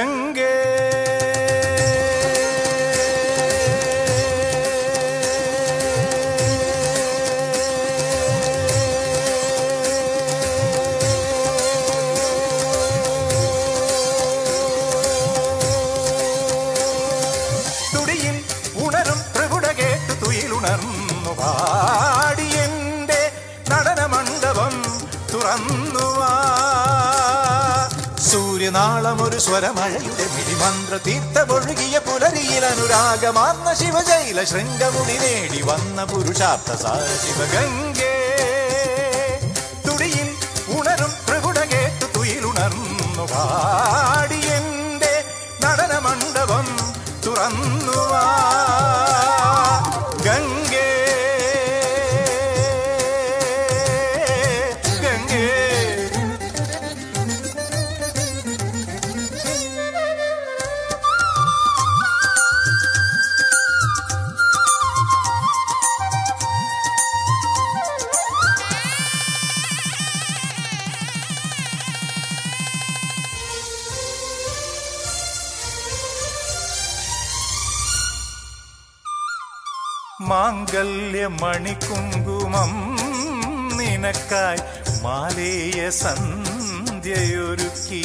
ഗംഗേ തുടിയിൽ ഉണരും പ്രഭുട കേട്ട് തുയിലുണർന്നു പാടി എന്റെ നടന മണ്ഡപം തുറന്നുവാ സൂര്യനാളം ഒരു സ്വരമഴയുടെ മിഴിമന്ത്ര തീർത്ഥമൊഴുകിയ പുലരിയിൽ അനുരാഗമാർന്ന ശിവജൈല ശൃംഗമുടി നേടി വന്ന പുരുഷാർത്ഥ ശിവഗംഗേ തുടിയിൽ ഉണരും പ്രഭുട കേട്ട് തുയിലുണർന്നു പാടി എന്റെ നടന മണ്ഡപം തുറന്നുവാ ഗംഗേ ഗംഗേ മാംഗല്യമണികുങ്കുമം നിനക്കായി മാലേയ സന്ധ്യയൊരുക്കി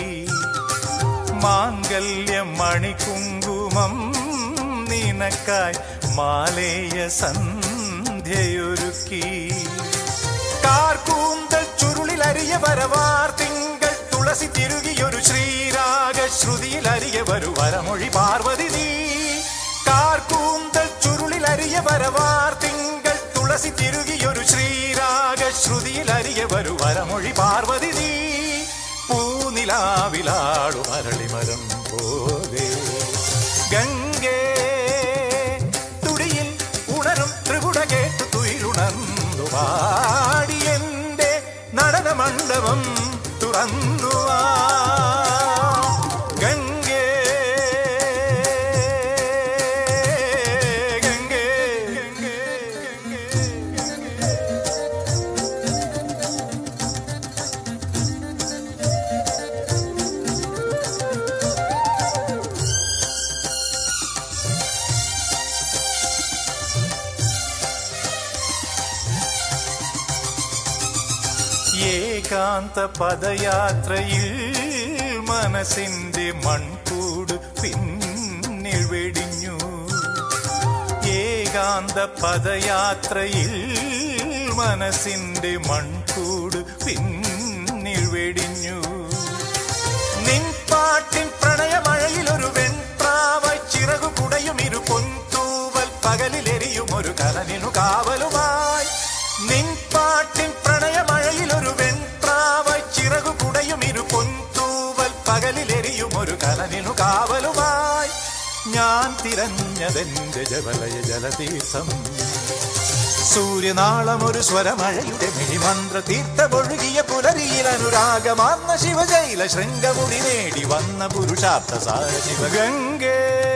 മാംഗല്യമണികുങ്കുമം നിനക്കായി മാലേയ സന്ധ്യയൊരുക്കി കാർക്കൂന്തൽ ചുരുളിലരിയ വരവാർ തിങ്കൾ തുളസി തിരുകിയൊരു ശ്രീരാഗ ശ്രുതിയിൽ അരിയ വരു വരമൊഴി പാർവതി നീ കാർക്കൂന്തൽ ചുരുളിലരിയ വരവാർ തിങ്കൾ തുളസി തിരുകിയൊരു ശ്രീരാഗ ശ്രുതിയിൽ അരിയ വരു വരമൊഴി പാർവതി നീ പൂനിലാവിലാടു മരളിമരം പോലെ ഗംഗേ തുടിയിൽ ഉണരും ത്രിപുട കേട്ട് തുയിലുണർന്നു പാടി എന്റെ നടന മണ്ഡപം തുറന്നുവാ ഗംഗേ ഗംഗേ ഗംഗേ ഗംഗേ ഏകാന്ത പദയാത്രയിൽ മനസ്സിന്റെ മൺകൂട് പിന്നിൽ വെടിഞ്ഞു ഏകാന്ത പദയാത്രയിൽ മനസ്സിന്റെ മൺകൂട് പിന്നിൽ വെടിഞ്ഞു നിൻ പാട്ടിൻ പ്രണയമഴയിൽ ഒരു വെൺപ്രാവായി ചിറകു കുടയും ഇരു പൊൻതൂവൽ പകലിലെരിയും ഒരു കനലിനു കാവലുമായി നിൻ പാട്ടിൻ പ്രണയമഴയിൽ ഒരു വെൺപ്രാവായി ചിറകു കുടയും ഇരു പൊൻതൂവൽ പകലിലെരിയും ഒരു കനലിനു കാവലുമായി ഞാൻ തിരഞ്ഞതെന്റെ ജവലയ ജലതീർത്ഥം സൂര്യനാളം ഒരു സ്വരമഴയുടെ മിഴിമന്ത്ര തീർത്ഥമൊഴുകിയ പുലരിയിൽ അനുരാഗമാർന്ന ശിവജൈല ശൃംഗമുടി നേടി വന്ന പുരുഷാർത്ഥ സാര ശിവഗംഗേ